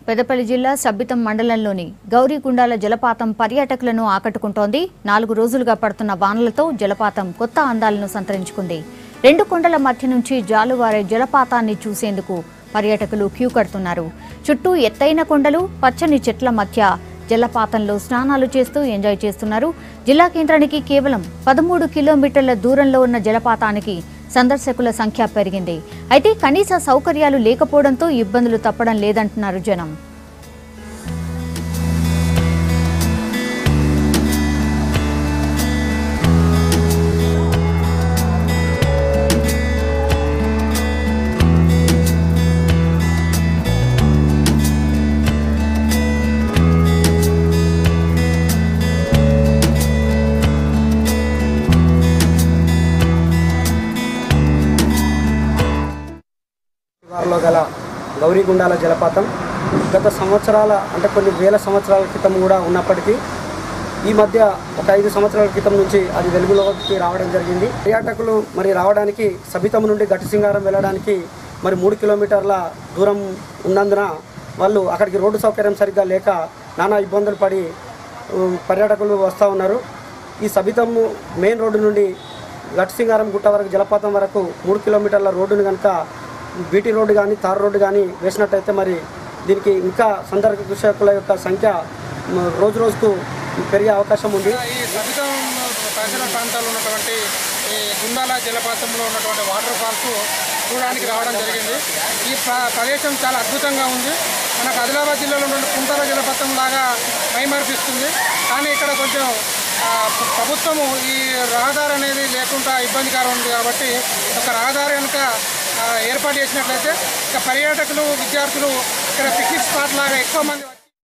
పెద్దపల్లి జిల్లా సబ్బితం మండలంలోని గౌరీగుండాల జలపాతం పర్యాటకులను ఆకట్టుకుంటోంది నాలుగు రోజులుగా పడుతున్న వానలతో జలపాతం కొత్త అందాలను సంతరించుకుంది రెండు కొండల మధ్య నుంచి జాలువారే జలపాతాన్ని చూసేందుకు పర్యాటకులు క్యూ కడుతున్నారు చుట్టూ ఎత్తైన కొండలు పచ్చని చెట్ల మధ్య జలపాతంలో స్నానాలు చేస్తూ ఎంజాయ్ చేస్తున్నారు జిల్లా కేంద్రానికి కేవలం పదమూడు కిలోమీటర్ల దూరంలో ఉన్న జలపాతానికి సందర్శకుల సంఖ్య పెరిగింది అయితే కనీస సౌకర్యాలు లేకపోవడంతో ఇబ్బందులు తప్పడం లేదంటున్నారు జనం శివారులో గల గౌరీగుండాల జలపాతం గత సంవత్సరాల అంటే కొన్ని వేల సంవత్సరాల క్రితం కూడా ఉన్నప్పటికీ ఈ మధ్య ఒక ఐదు సంవత్సరాల క్రితం నుంచి అది వెలుగులోకి రావడం జరిగింది పర్యాటకులు మరి రావడానికి సబితం నుండి గట్టిసింగారం వెళ్ళడానికి మరి మూడు కిలోమీటర్ల దూరం ఉన్నందున వాళ్ళు అక్కడికి రోడ్డు సౌకర్యం సరిగ్గా లేక నానా ఇబ్బందులు పడి ఉమ్, పర్యాటకులు వస్తూ ఉన్నారు ఈ సబితం మెయిన్ రోడ్డు నుండి గట్టిసింగారం గుట్ట వరకు జలపాతం వరకు మూడు కిలోమీటర్ల రోడ్డును కనుక బీటీ రోడ్డు కానీ తార్ రోడ్డు కానీ వేసినట్టయితే మరి దీనికి ఇంకా సందర్శకుల యొక్క సంఖ్య మ, రోజు రోజుకు పెరిగే అవకాశం ఉంది ఈ సబితం పరిసర ప్రాంతాల్లో ఉన్నటువంటి ఈ గుండాల జలపాతంలో ఉన్నటువంటి వాటర్ ఫాల్స్ చూడడానికి రావడం జరిగింది ఈ ప్ర- ప్రదేశం చాలా అద్భుతంగా ఉంది మనకు ఆదిలాబాద్ జిల్లాలో ఉన్నటువంటి కుంటాల జలపాతం లాగా మైమర్పిస్తుంది కానీ ఇక్కడ కొంచెం ఆ, ప్ర- ప్రభుత్వము ఈ రహదారి అనేది లేకుండా ఇబ్బందికరం ఉంది కాబట్టి ఒక రహదారి కనుక ఆ, ఏర్పాటు చేసినట్లయితే ఇక పర్యాటకులు విద్యార్థులు ఇక్కడ పిక్నిక్ స్పాట్ లాగా ఎక్కువ మంది వచ్చి